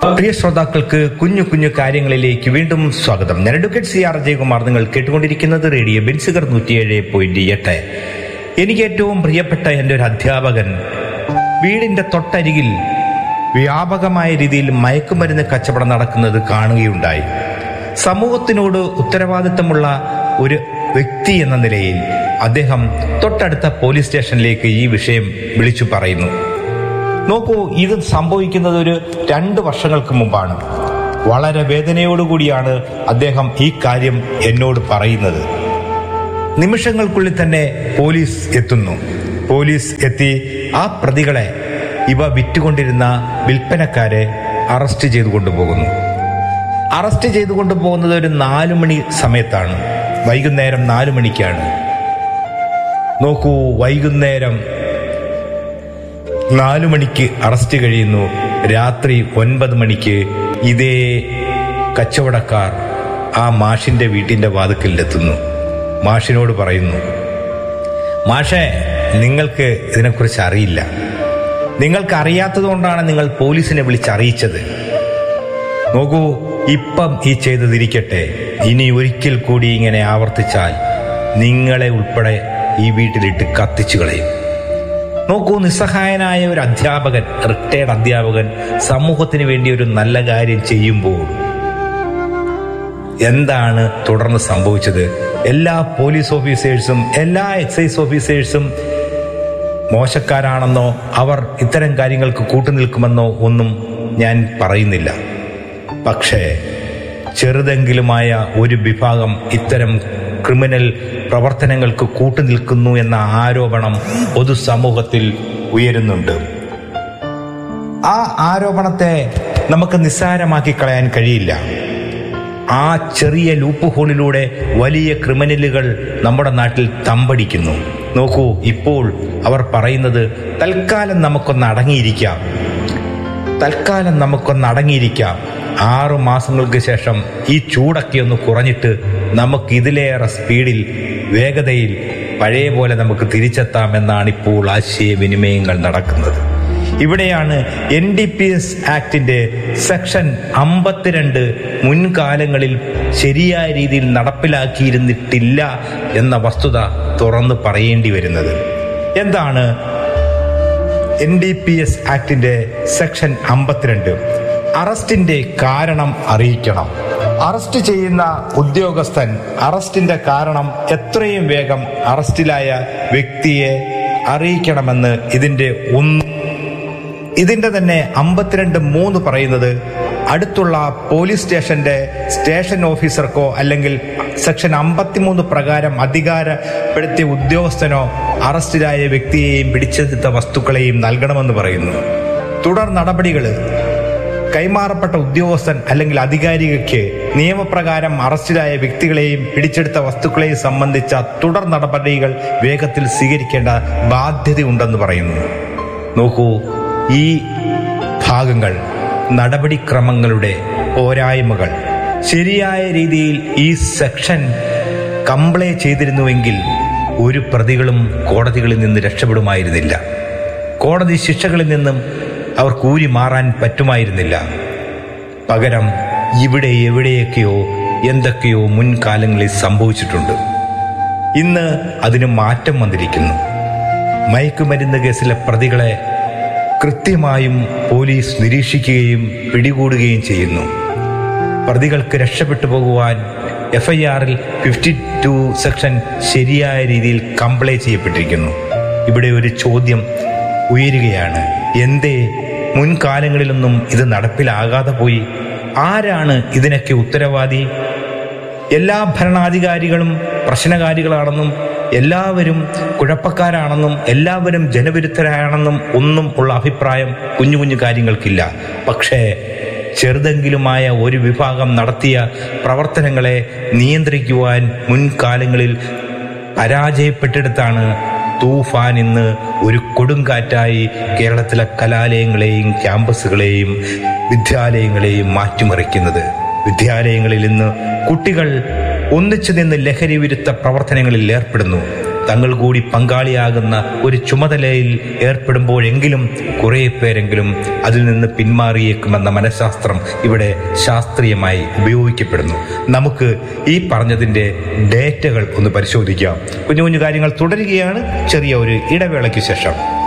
പ്രിയ ശ്രോതാക്കൾക്ക് കുഞ്ഞു കുഞ്ഞു കാര്യങ്ങളിലേക്ക് വീണ്ടും സ്വാഗതം ഞാൻ അഡ്വക്കേറ്റ് സി ആർ ജയകുമാർ നിങ്ങൾ കേട്ടുകൊണ്ടിരിക്കുന്നത് റേഡിയോ ബെൻസുകർ നൂറ്റിയേഴ് പോയിന്റ് എട്ട് എനിക്ക് ഏറ്റവും പ്രിയപ്പെട്ട എൻ്റെ ഒരു അധ്യാപകൻ വീടിന്റെ തൊട്ടരികിൽ വ്യാപകമായ രീതിയിൽ മയക്കുമരുന്ന് കച്ചവടം നടക്കുന്നത് കാണുകയുണ്ടായി സമൂഹത്തിനോട് ഉത്തരവാദിത്തമുള്ള ഒരു വ്യക്തി എന്ന നിലയിൽ അദ്ദേഹം തൊട്ടടുത്ത പോലീസ് സ്റ്റേഷനിലേക്ക് ഈ വിഷയം വിളിച്ചു പറയുന്നു നോക്കൂ ഇത് സംഭവിക്കുന്നത് ഒരു രണ്ട് വർഷങ്ങൾക്ക് മുമ്പാണ് വളരെ വേദനയോടുകൂടിയാണ് അദ്ദേഹം ഈ കാര്യം എന്നോട് പറയുന്നത് നിമിഷങ്ങൾക്കുള്ളിൽ തന്നെ പോലീസ് എത്തുന്നു പോലീസ് എത്തി ആ പ്രതികളെ ഇവ വിറ്റുകൊണ്ടിരുന്ന വിൽപ്പനക്കാരെ അറസ്റ്റ് ചെയ്തു കൊണ്ടുപോകുന്നു അറസ്റ്റ് ചെയ്തു കൊണ്ടുപോകുന്നത് ഒരു നാലു മണി സമയത്താണ് വൈകുന്നേരം നാലു മണിക്കാണ് നോക്കൂ വൈകുന്നേരം നാലു മണിക്ക് അറസ്റ്റ് കഴിയുന്നു രാത്രി ഒൻപത് മണിക്ക് ഇതേ കച്ചവടക്കാർ ആ മാഷിന്റെ വീട്ടിന്റെ വാതുക്കലിലെത്തുന്നു മാഷിനോട് പറയുന്നു മാഷേ നിങ്ങൾക്ക് ഇതിനെക്കുറിച്ച് അറിയില്ല നിങ്ങൾക്ക് അറിയാത്തത് കൊണ്ടാണ് നിങ്ങൾ പോലീസിനെ വിളിച്ചറിയിച്ചത് നോക്കൂ ഇപ്പം ഈ ചെയ്തതിരിക്കട്ടെ ഇനി ഒരിക്കൽ കൂടി ഇങ്ങനെ ആവർത്തിച്ചാൽ നിങ്ങളെ ഉൾപ്പെടെ ഈ വീട്ടിലിട്ട് കത്തിച്ചു കളയും നോക്കൂ നിസ്സഹായനായ ഒരു അധ്യാപകൻ റിട്ടയർഡ് അധ്യാപകൻ സമൂഹത്തിന് വേണ്ടി ഒരു നല്ല കാര്യം ചെയ്യുമ്പോൾ എന്താണ് തുടർന്ന് സംഭവിച്ചത് എല്ലാ പോലീസ് ഓഫീസേഴ്സും എല്ലാ എക്സൈസ് ഓഫീസേഴ്സും മോശക്കാരാണെന്നോ അവർ ഇത്തരം കാര്യങ്ങൾക്ക് കൂട്ടുനിൽക്കുമെന്നോ ഒന്നും ഞാൻ പറയുന്നില്ല പക്ഷേ ചെറുതെങ്കിലുമായ ഒരു വിഭാഗം ഇത്തരം ക്രിമിനൽ പ്രവർത്തനങ്ങൾക്ക് കൂട്ടുനിൽക്കുന്നു എന്ന ആരോപണം പൊതുസമൂഹത്തിൽ ഉയരുന്നുണ്ട് ആ ആരോപണത്തെ നമുക്ക് നിസ്സാരമാക്കി കളയാൻ കഴിയില്ല ആ ചെറിയ ലൂപ്പ് ഹോളിലൂടെ വലിയ ക്രിമിനലുകൾ നമ്മുടെ നാട്ടിൽ തമ്പടിക്കുന്നു നോക്കൂ ഇപ്പോൾ അവർ പറയുന്നത് തൽക്കാലം നമുക്കൊന്ന് അടങ്ങിയിരിക്കാം തൽക്കാലം നമുക്കൊന്ന് അടങ്ങിയിരിക്കാം ആറു മാസങ്ങൾക്ക് ശേഷം ഈ ചൂടൊക്കെ ഒന്ന് കുറഞ്ഞിട്ട് നമുക്ക് ഇതിലേറെ സ്പീഡിൽ വേഗതയിൽ പഴയ പോലെ നമുക്ക് തിരിച്ചെത്താമെന്നാണ് ഇപ്പോൾ ആശയവിനിമയങ്ങൾ നടക്കുന്നത് ഇവിടെയാണ് എൻ ഡി പി എസ് ആക്ടിന്റെ സെക്ഷൻ അമ്പത്തിരണ്ട് മുൻകാലങ്ങളിൽ ശരിയായ രീതിയിൽ നടപ്പിലാക്കിയിരുന്നിട്ടില്ല എന്ന വസ്തുത തുറന്നു പറയേണ്ടി വരുന്നത് എന്താണ് എൻ ഡി പി എസ് ആക്ടിന്റെ സെക്ഷൻ അമ്പത്തിരണ്ട് അറസ്റ്റിന്റെ കാരണം അറിയിക്കണം അറസ്റ്റ് ചെയ്യുന്ന ഉദ്യോഗസ്ഥൻ അറസ്റ്റിന്റെ കാരണം എത്രയും വേഗം അറസ്റ്റിലായ വ്യക്തിയെ അറിയിക്കണമെന്ന് ഇതിന്റെ ഒന്ന് ഇതിന്റെ തന്നെ അമ്പത്തിരണ്ട് മൂന്ന് പറയുന്നത് അടുത്തുള്ള പോലീസ് സ്റ്റേഷന്റെ സ്റ്റേഷൻ ഓഫീസർക്കോ അല്ലെങ്കിൽ സെക്ഷൻ അമ്പത്തിമൂന്ന് പ്രകാരം അധികാരപ്പെടുത്തിയ ഉദ്യോഗസ്ഥനോ അറസ്റ്റിലായ വ്യക്തിയെയും പിടിച്ചെടുത്ത വസ്തുക്കളെയും നൽകണമെന്ന് പറയുന്നു തുടർ നടപടികൾ കൈമാറപ്പെട്ട ഉദ്യോഗസ്ഥൻ അല്ലെങ്കിൽ അധികാരിക്ക് നിയമപ്രകാരം അറസ്റ്റിലായ വ്യക്തികളെയും പിടിച്ചെടുത്ത വസ്തുക്കളെയും സംബന്ധിച്ച തുടർ നടപടികൾ വേഗത്തിൽ സ്വീകരിക്കേണ്ട ബാധ്യതയുണ്ടെന്ന് പറയുന്നു നോക്കൂ ഈ ഭാഗങ്ങൾ നടപടിക്രമങ്ങളുടെ പോരായ്മകൾ ശരിയായ രീതിയിൽ ഈ സെക്ഷൻ കംപ്ലൈ ചെയ്തിരുന്നുവെങ്കിൽ ഒരു പ്രതികളും കോടതികളിൽ നിന്ന് രക്ഷപ്പെടുമായിരുന്നില്ല കോടതി ശിക്ഷകളിൽ നിന്നും അവർ കൂരി മാറാൻ പറ്റുമായിരുന്നില്ല പകരം ഇവിടെ എവിടെയൊക്കെയോ എന്തൊക്കെയോ മുൻകാലങ്ങളിൽ സംഭവിച്ചിട്ടുണ്ട് ഇന്ന് അതിന് മാറ്റം വന്നിരിക്കുന്നു മയക്കുമരുന്ന് കേസിലെ പ്രതികളെ കൃത്യമായും പോലീസ് നിരീക്ഷിക്കുകയും പിടികൂടുകയും ചെയ്യുന്നു പ്രതികൾക്ക് രക്ഷപ്പെട്ടു പോകുവാൻ എഫ് ഐ ആറിൽ ഫിഫ്റ്റി ടു സെക്ഷൻ ശരിയായ രീതിയിൽ കംപ്ലൈ ചെയ്യപ്പെട്ടിരിക്കുന്നു ഇവിടെ ഒരു ചോദ്യം ഉയരുകയാണ് എന്തേ മുൻകാലങ്ങളിലൊന്നും ഇത് നടപ്പിലാകാതെ പോയി ആരാണ് ഇതിനൊക്കെ ഉത്തരവാദി എല്ലാ ഭരണാധികാരികളും പ്രശ്നകാരികളാണെന്നും എല്ലാവരും കുഴപ്പക്കാരാണെന്നും എല്ലാവരും ജനവിരുദ്ധരാണെന്നും ഒന്നും ഉള്ള അഭിപ്രായം കുഞ്ഞു കുഞ്ഞു കാര്യങ്ങൾക്കില്ല പക്ഷേ ചെറുതെങ്കിലുമായ ഒരു വിഭാഗം നടത്തിയ പ്രവർത്തനങ്ങളെ നിയന്ത്രിക്കുവാൻ മുൻകാലങ്ങളിൽ പരാജയപ്പെട്ടെടുത്താണ് തൂഫാൻ ഇന്ന് ഒരു കൊടുങ്കാറ്റായി കേരളത്തിലെ കലാലയങ്ങളെയും ക്യാമ്പസുകളെയും വിദ്യാലയങ്ങളെയും മാറ്റിമറിക്കുന്നത് വിദ്യാലയങ്ങളിൽ ഇന്ന് കുട്ടികൾ ഒന്നിച്ചു നിന്ന് ലഹരി വിരുദ്ധ പ്രവർത്തനങ്ങളിൽ ഏർപ്പെടുന്നു തങ്ങൾ കൂടി പങ്കാളിയാകുന്ന ഒരു ചുമതലയിൽ ഏർപ്പെടുമ്പോഴെങ്കിലും കുറേ പേരെങ്കിലും അതിൽ നിന്ന് പിന്മാറിയേക്കുമെന്ന മനഃശാസ്ത്രം ഇവിടെ ശാസ്ത്രീയമായി ഉപയോഗിക്കപ്പെടുന്നു നമുക്ക് ഈ പറഞ്ഞതിന്റെ ഡേറ്റകൾ ഒന്ന് പരിശോധിക്കാം കുഞ്ഞു കുഞ്ഞു കാര്യങ്ങൾ തുടരുകയാണ് ചെറിയ ഒരു ഇടവേളയ്ക്ക് ശേഷം